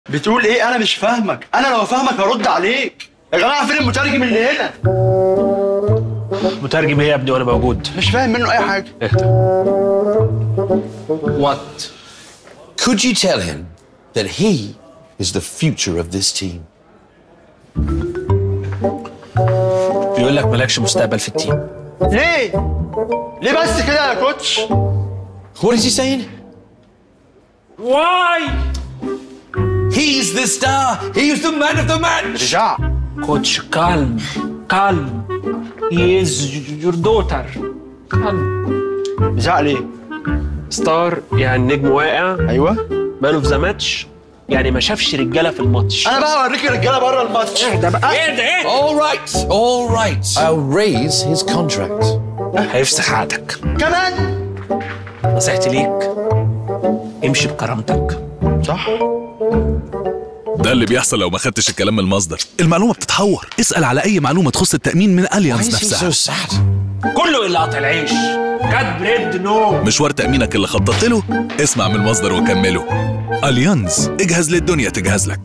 بتقول ايه انا مش فاهمك انا لو فاهمك هرد عليك يا جماعه فين المترجم اللي هنا مترجم ايه يا ابني وانا موجود مش فاهم منه اي حاجه اهدى What? Could you tell him that he is the future of this team? بيقول لك مالكش مستقبل في التيم ليه ليه بس كده يا كوتش What is he saying? واي He's the star. He is the man of the match. رجع كوتش كالم كالم هي از يور دوتر كالم رجع ليه ستار يعني نجم واقع ايوه مان اوف ذا ماتش يعني ما شافش رجاله في الماتش انا بقى اوريك الرجاله بره الماتش اهدى بقى اهدى اهدى All right, all right. I'll raise his contract. هيفسخ عقدك كمان نصيحتي ليك امشي بكرامتك صح ده اللي بيحصل لو ما خدتش الكلام من المصدر المعلومه بتتحور اسال على اي معلومه تخص التامين من Why اليانز is he نفسها so sad? كله الا قطع العيش كات بريد نو مشوار تامينك اللي خططت له اسمع من المصدر وكمله اليانز اجهز للدنيا تجهز لك